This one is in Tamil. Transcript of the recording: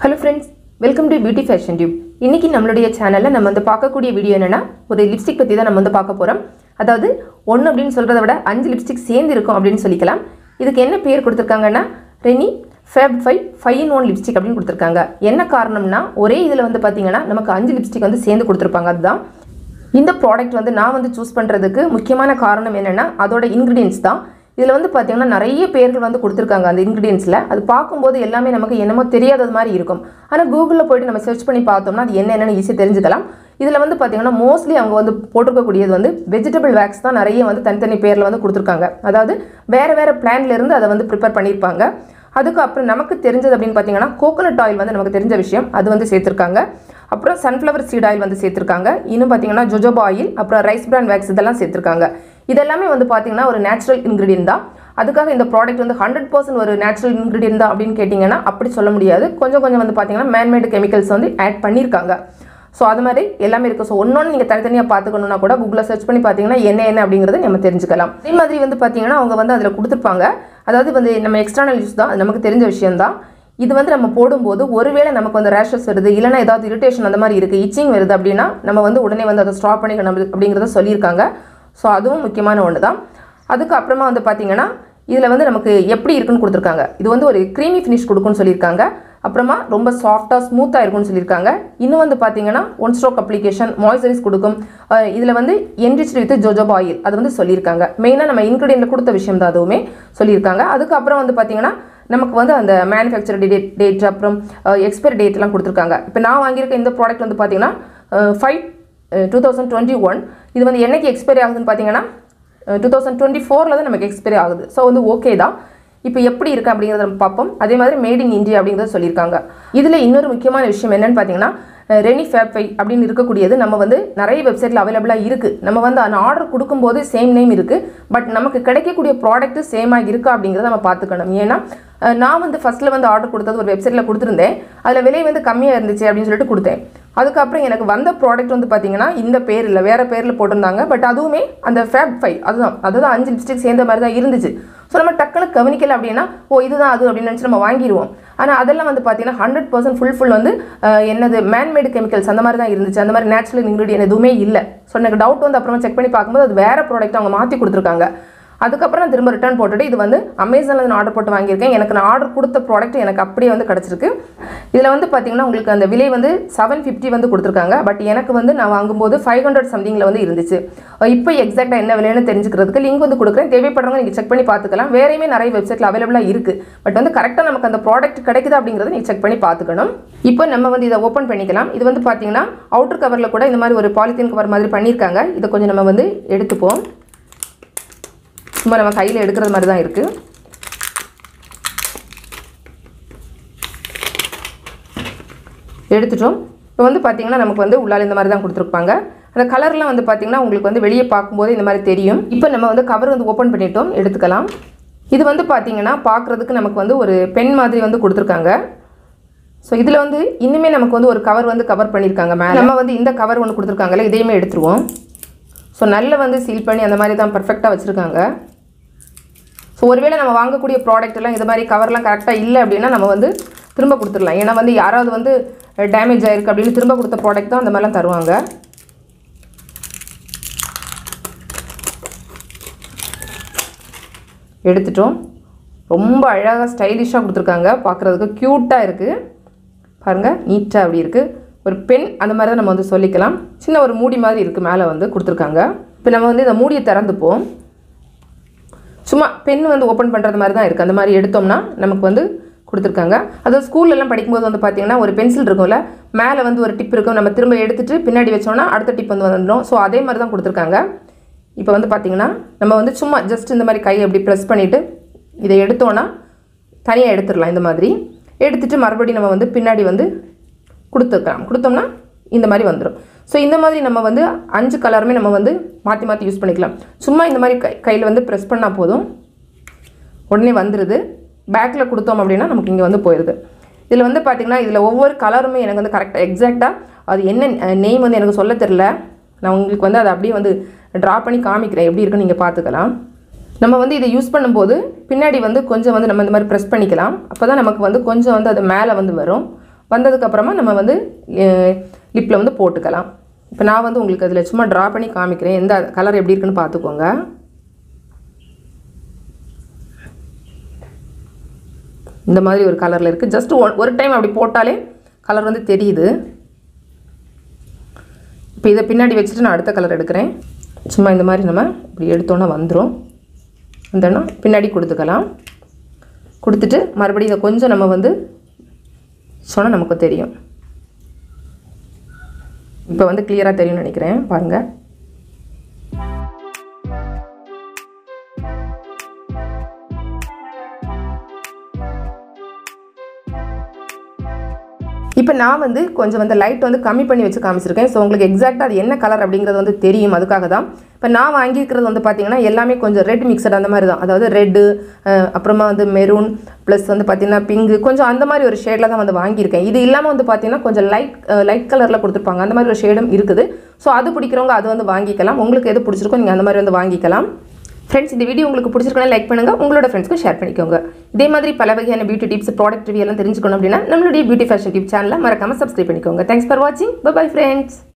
hello friends welcome to beauty fashion tube இன்னைக்கு நம்மளுடைய சேனலில் நம்ம வந்து பார்க்கக்கூடிய வீடியோ என்னன்னா ஒரு லிப்ஸ்டிக் பற்றி தான் நம்ம வந்து பார்க்க போகிறோம் அதாவது ஒன்று அப்படின்னு சொல்கிறத விட அஞ்சு லிப்ஸ்டிக் சேர்ந்து இருக்கும் அப்படின்னு சொல்லிக்கலாம் இதுக்கு என்ன பேர் கொடுத்துருக்காங்கன்னா Renee fab five five in one lipstick அப்படின்னு கொடுத்துருக்காங்க என்ன காரணம்னா ஒரே இதில் வந்து பார்த்தீங்கன்னா நமக்கு அஞ்சு லிப்ஸ்டிக் வந்து சேர்ந்து கொடுத்துருப்பாங்க அதுதான் இந்த ப்ராடக்ட் வந்து நான் வந்து சூஸ் பண்ணுறதுக்கு முக்கியமான காரணம் என்னென்னா அதோட இன்க்ரீடியன்ஸ் தான் இதில் வந்து பார்த்தீங்கன்னா நிறைய பேர்கள் வந்து கொடுத்துருக்காங்க அந்த இன்க்ரீடியன்ஸில் அது பார்க்கும்போது எல்லாமே நமக்கு என்னமோ தெரியாதது மாதிரி இருக்கும் ஆனால் கூகுளில் போயிட்டு நம்ம சர்ச் பண்ணி பார்த்தோம்னா அது என்ன என்னென்னு ஈஸியாக தெரிஞ்சுக்கலாம் இதில் வந்து பார்த்தீங்கன்னா மோஸ்ட்லி அவங்க வந்து போட்டிருக்கக்கூடியது வந்து வெஜிடபிள் வேக்ஸ் தான் நிறைய வந்து தனித்தனி பேரில் வந்து கொடுத்துருக்காங்க அதாவது வேறு வேறு பிளான்லேருந்து அதை வந்து ப்ரிப்பேர் பண்ணியிருப்பாங்க அதுக்கு அப்புறம் நமக்கு தெரிஞ்சது அப்படின்னு பார்த்தீங்கன்னா கோகோனட் ஆயில் வந்து நமக்கு தெரிஞ்ச விஷயம் அது வந்து சேர்த்துருக்காங்க அப்புறம் சன்ஃப்ளவர் சீட் ஆயில் வந்து சேர்த்துருக்காங்க இன்னும் பார்த்தீங்கன்னா ஜொஜோபா ஆயில் அப்புறம் ரைஸ் பிரான் வேக்ஸ் இதெல்லாம் சேர்த்துருக்காங்க இதெல்லாமே வந்து பார்த்தீங்கன்னா ஒரு நேச்சுரல் இன்க்ரீடியன்ட் தான் அதுக்காக இந்த ப்ராடக்ட் வந்து ஹண்ட்ரட் பர்சன்ட் ஒரு நேச்சுரல் இன்க்ரீடியன்ட் தான் அப்படின்னு கேட்டிங்கன்னா அப்படி சொல்ல முடியாது கொஞ்சம் கொஞ்சம் வந்து பார்த்தீங்கன்னா மேன்மேடு கெமிக்கல்ஸ் வந்து ஆட் பண்ணியிருக்காங்க ஸோ அது மாதிரி எல்லாமே இருக்குது ஸோ ஒன்றொன்று நீங்கள் தனித்தனியாக பார்த்துக்கணுன்னா கூட கூகுளில் சர்ச் பண்ணி பார்த்தீங்கன்னா என்ன என்ன அப்படிங்கிறத நம்ம தெரிஞ்சுக்கலாம் அதே மாதிரி வந்து பார்த்தீங்கன்னா அவங்க வந்து அதில் கொடுத்துருப்பாங்க அதாவது வந்து நம்ம எக்ஸ்டர்னல் யூஸ் தான் அது நமக்கு தெரிஞ்ச விஷயம் தான் இது வந்து நம்ம போடும்போது ஒருவேளை நமக்கு வந்து ரேஷஸ் வருது இல்லைனா ஏதாவது இரிட்டேஷன் அந்த மாதிரி இருக்குது இச்சிங் வருது அப்படின்னா நம்ம வந்து உடனே வந்து அதை ஸ்டாப் பண்ணிக்கணும் அப்படி- அப்படிங்கிறத சொல்லியிருக்காங்க ஸோ அதுவும் முக்கியமான ஒன்று தான் அதுக்கு அப்புறமா வந்து பார்த்தீங்கன்னா இதில் வந்து நமக்கு எப்படி இருக்குன்னு கொடுத்துருக்காங்க இது வந்து ஒரு க்ரீமி ஃபினிஷ் கொடுக்குன்னு சொல்லியிருக்காங்க அப்புறமா ரொம்ப சாஃப்டாக ஸ்மூத்தாக இருக்கும்னு சொல்லியிருக்காங்க இன்னும் வந்து பார்த்தீங்கன்னா ஒன் ஸ்ட்ரோக் அப்ளிகேஷன் மாய்ஸ்சரைஸ் கொடுக்கும் இதில் வந்து என்ரிச்டு வித் ஜோஜோபா ஆயில் அது வந்து சொல்லியிருக்காங்க மெயினாக நம்ம இன்க்ரீடியன்ட் கொடுத்த விஷயம் தான் அதுவுமே சொல்லியிருக்காங்க அதுக்கப்புறம் வந்து பார்த்தீங்கன்னா நமக்கு வந்து அந்த மேனுஃபேக்சர் டேட் டேட் அப்புறம் எக்ஸ்பைரி டேட்லாம் கொடுத்துருக்காங்க இப்போ நான் வாங்கியிருக்க இந்த ப்ராடக்ட் வந்து பார்த்தீங்கன்னா five two thousand twenty one இது வந்து என்னைக்கு எக்ஸ்பைரி ஆகுதுன்னு பார்த்தீங்கன்னா டூ தௌசண்ட் டுவெண்ட்டி ஃபோரில் தான் நமக்கு எக்ஸ்பைரி ஆகுது ஸோ வந்து ஓகே தான் இப்போ எப்படி இருக்குது அப்படிங்கிறத நம்ம பார்ப்போம் அதே மாதிரி மேட் இன் இந்தியா அப்படிங்கிறத சொல்லியிருக்காங்க இதில் இன்னொரு முக்கியமான விஷயம் என்னன்னு பார்த்தீங்கன்னா ரெனி ஃபேப் ஃபை அப்படின்னு இருக்கக்கூடியது நம்ம வந்து நிறைய வெப்சைட்டில் அவைலபிளாக இருக்குது நம்ம வந்து அந்த ஆர்டர் கொடுக்கும்போது சேம் நேம் இருக்குது பட் நமக்கு கிடைக்கக்கூடிய ப்ராடக்ட்டு சேமாக இருக்கா அப்படிங்கிறத நம்ம பார்த்துக்கணும் ஏன்னா அஹ், நான் வந்து ஃபஸ்ட்டில் வந்து ஆர்டர் கொடுத்தது ஒரு வெப்சைட்டில் கொடுத்துருந்தேன் அதில் விலை வந்து கம்மியாக இருந்துச்சு அப்படின்னு சொல்லிட்டு கொடுத்தேன் அதுக்கப்புறம் எனக்கு வந்த ப்ராடக்ட் வந்து பார்த்தீங்கன்னா இந்த பேர் இல்லை வேறு பேரில் போட்டிருந்தாங்க பட் அதுவுமே அந்த ஃபேப் ஃபை அதுதான் அதுதான் அஞ்சு லிப்ஸ்டிக் சேர்ந்த மாதிரி தான் இருந்துச்சு ஸோ நம்ம டக்குனு கவனிக்கல அப்படின்னா ஓ இதுதான் அது அப்படின்னு நினச்சி நம்ம வாங்கிடுவோம் ஆனால் அதெல்லாம் வந்து பார்த்தீங்கன்னா ஹண்ட்ரட் பர்சன்ட் ஃபுல் ஃபுல் வந்து அஹ், என்னது மேன்மேடு கெமிக்கல்ஸ் அந்த மாதிரி தான் இருந்துச்சு அந்த மாதிரி நேச்சுரல் இன்க்ரீடியன்ட் எதுவுமே இல்லை ஸோ எனக்கு டவுட் வந்து அப்புறமா செக் பண்ணி பார்க்கும்போது அது வேறு ப்ராடக்ட் அவங்க மாற்றி கொடுத்துருக்காங்க அதுக்கப்புறம் நான் திரும்ப ரிட்டர்ன் போட்டுட்டு இது வந்து அமேசானில் நான் ஆர்டர் போட்டு வாங்கியிருக்கேன் எனக்கு நான் ஆர்டர் கொடுத்த ப்ராடக்ட் எனக்கு அப்படியே வந்து கிடச்சிருக்கு இதில் வந்து பார்த்தீங்கன்னா உங்களுக்கு அந்த விலை வந்து செவன் ஃபிஃப்டி வந்து கொடுத்துருக்காங்க பட் எனக்கு வந்து நான் வாங்கும்போது ஃபைவ் ஹண்ட்ரட் சம்திங்கில் வந்து இருந்துச்சு இப்போ எக்ஸாக்டாக என்ன விலைன்னு தெரிஞ்சுக்கிறதுக்கு லிங்க் வந்து கொடுக்குறேன் தேவைப்படுறவங்க நீங்கள் செக் பண்ணி பார்த்துக்கலாம் வேறையுமே நிறைய வெப்சைட்டில் அவைலபிளாக இருக்குது பட் வந்து கரெக்டாக நமக்கு அந்த ப்ராடக்ட் கிடைக்குதா அப்படிங்கிறத நீங்கள் செக் பண்ணி பார்த்துக்கணும் இப்போ நம்ம வந்து இதை ஓப்பன் பண்ணிக்கலாம் இது வந்து பார்த்தீங்கன்னா அவுட்டர் கவரில் கூட இந்த மாதிரி ஒரு பாலித்தீன் கவர் மாதிரி பண்ணியிருக்காங்க இதை கொஞ்சம் நம்ம வந்து எடுத்துப்போம் சும்மா நம்ம கையில் எடுக்கிறது மாதிரி தான் இருக்குது எடுத்துட்டோம் இப்போ வந்து பார்த்தீங்கன்னா நமக்கு வந்து உள்ளால இந்த மாதிரி தான் கொடுத்துருப்பாங்க அந்த கலர்லாம் வந்து பார்த்தீங்கன்னா உங்களுக்கு வந்து வெளியே பார்க்கும்போது இந்த மாதிரி தெரியும் இப்போ நம்ம வந்து கவர் வந்து ஓப்பன் பண்ணிட்டோம் எடுத்துக்கலாம் இது வந்து பார்த்தீங்கன்னா பார்க்குறதுக்கு நமக்கு வந்து ஒரு பென் மாதிரி வந்து கொடுத்துருக்காங்க ஸோ இதில் வந்து இன்னுமே நமக்கு வந்து ஒரு கவர் வந்து கவர் பண்ணியிருக்காங்க மேலே நம்ம வந்து இந்த கவர் ஒன்று கொடுத்துருக்காங்கல்ல இதையுமே எடுத்துருவோம் ஸோ நல்ல வந்து சீல் பண்ணி அந்த மாதிரி தான் பர்ஃபெக்டாக வச்சுருக்காங்க ஸோ ஒருவேளை நம்ம வாங்கக்கூடிய ப்ராடக்ட் எல்லாம் இது மாதிரி கவர்லாம் கரெக்டாக இல்லை அப்படின்னா நம்ம வந்து திரும்ப கொடுத்துடலாம் ஏன்னா வந்து யாராவது வந்து டேமேஜ் ஆயிருக்கு அப்படின்னு திரும்ப கொடுத்த ப்ராடக்ட் தான் அந்த மாதிரிலாம் தருவாங்க எடுத்துட்டோம் ரொம்ப அழகாக ஸ்டைலிஷாக கொடுத்துருக்காங்க பார்க்குறதுக்கு க்யூட்டாக இருக்குது பாருங்கள் நீட்டாக அப்படி இருக்குது ஒரு பென் அந்த மாதிரி தான் நம்ம வந்து சொல்லிக்கலாம் சின்ன ஒரு மூடி மாதிரி இருக்குது மேலே வந்து கொடுத்துருக்காங்க இப்போ நம்ம வந்து இந்த மூடியை திறந்துப்போம் சும்மா பென் வந்து ஓப்பன் பண்ணுறது மாதிரி தான் இருக்குது அந்த மாதிரி எடுத்தோம்னா நமக்கு வந்து கொடுத்துருக்காங்க அதாவது ஸ்கூல்லலாம் படிக்கும்போது வந்து பார்த்தீங்கன்னா ஒரு பென்சில் இருக்கும்ல மேலே வந்து ஒரு டிப் இருக்கும் நம்ம திரும்ப எடுத்துட்டு பின்னாடி வச்சோம்னா அடுத்த டிப் வந்து வந்துடும் ஸோ அதே மாதிரி தான் கொடுத்துருக்காங்க இப்போ வந்து பார்த்தீங்கன்னா நம்ம வந்து சும்மா ஜஸ்ட் இந்த மாதிரி கையை அப்படி ப்ரெஸ் பண்ணிவிட்டு இதை எடுத்தோன்னா தனியாக எடுத்துடலாம் இந்த மாதிரி எடுத்துட்டு மறுபடியும் நம்ம வந்து பின்னாடி வந்து கொடுத்துக்கலாம் கொடுத்தோம்னா இந்த மாதிரி வந்துடும் ஸோ இந்த மாதிரி நம்ம வந்து அஞ்சு கலருமே நம்ம வந்து மாற்றி மாற்றி யூஸ் பண்ணிக்கலாம் சும்மா இந்த மாதிரி கை கையில் வந்து ப்ரெஸ் பண்ணால் போதும் உடனே வந்துடுது பேக்கில் கொடுத்தோம் அப்படின்னா நமக்கு இங்கே வந்து போயிடுது இதில் வந்து பார்த்திங்கன்னா இதில் ஒவ்வொரு கலருமே எனக்கு வந்து கரெக்டாக எக்ஸாக்டாக அது என்ன நெய்ம் வந்து எனக்கு சொல்ல தெரில நான் உங்களுக்கு வந்து அதை அப்படியே வந்து ட்ரா பண்ணி காமிக்கிறேன் எப்படி இருக்குன்னு நீங்கள் பார்த்துக்கலாம் நம்ம வந்து இதை யூஸ் பண்ணும்போது பின்னாடி வந்து கொஞ்சம் வந்து நம்ம இந்த மாதிரி ப்ரெஸ் பண்ணிக்கலாம் அப்போ தான் நமக்கு வந்து கொஞ்சம் வந்து அது மேலே வந்து வரும் வந்ததுக்கப்புறமா நம்ம வந்து லிப்பில் வந்து போட்டுக்கலாம் இப்போ நான் வந்து உங்களுக்கு அதில் சும்மா ட்ரா பண்ணி காமிக்கிறேன் எந்த கலர் எப்படி இருக்குன்னு பார்த்துக்கோங்க இந்த மாதிரி ஒரு கலரில் இருக்குது ஜஸ்ட் ஒன் ஒரு டைம் அப்படி போட்டாலே கலர் வந்து தெரியுது இப்போ இதை பின்னாடி வச்சுட்டு நான் அடுத்த கலர் எடுக்கிறேன் சும்மா இந்த மாதிரி நம்ம இப்படி எடுத்தோன்னே வந்துடும் வந்தோன்னா பின்னாடி கொடுத்துக்கலாம் கொடுத்துட்டு மறுபடியும் இதை கொஞ்சம் நம்ம வந்து சொன்னால் நமக்கு தெரியும் இப்போ வந்து கிளியராக தெரியும்னு நினைக்கிறேன் பாருங்கள் இப்போ நான் வந்து கொஞ்சம் வந்து லைட் வந்து கம்மி பண்ணி வச்சு காமிச்சிருக்கேன் ஸோ உங்களுக்கு எக்ஸாக்டாக அது என்ன கலர் அப்படிங்கிறது வந்து தெரியும் அதுக்காக தான் இப்போ நான் வாங்கியிருக்கிறது வந்து பார்த்தீங்கன்னா எல்லாமே கொஞ்சம் ரெட் மிக்சட் அந்த மாதிரி தான் அதாவது ரெட்டு அப்புறமா வந்து மெரூன் ப்ளஸ் வந்து பார்த்தீங்கன்னா பிங்கு கொஞ்சம் அந்த மாதிரி ஒரு ஷேடில் தான் வந்து வாங்கியிருக்கேன் இது இல்லாமல் வந்து பார்த்தீங்கன்னா கொஞ்சம் லைட் லைட் கலரில் கொடுத்துருப்பாங்க அந்த மாதிரி ஒரு ஷேடும் இருக்குது ஸோ அது பிடிக்கிறவங்க அது வந்து வாங்கிக்கலாம் உங்களுக்கு எது பிடிச்சிருக்கோ நீங்கள் அந்த மாதிரி வந்து வாங்கிக்கலாம் ஃப்ரெண்ட்ஸ் இந்த வீடியோ உங்களுக்கு பிடிச்சிருக்கணும் லைக் பண்ணுங்க உங்களோட ஃப்ரெண்ட்ஸ்க்கு ஷேர் பண்ணிக்கோங்க இதே மாதிரி பல வகையான பியூட்டி டிப்ஸ் ப்ராடக்ட் ரிவ்யூ எல்லாம் தெரிஞ்சுக்கணும் அப்படின்னா நம்மளுடைய பியூட்டி ஃபேஷன் டிப் சேனலை மறக்காம சப்ஸ்கிரைப் பண்ணிக்கோங்க தேங்க்ஸ் ஃபார் வாட்சிங் பை ஃப்ரெண்ட்ஸ்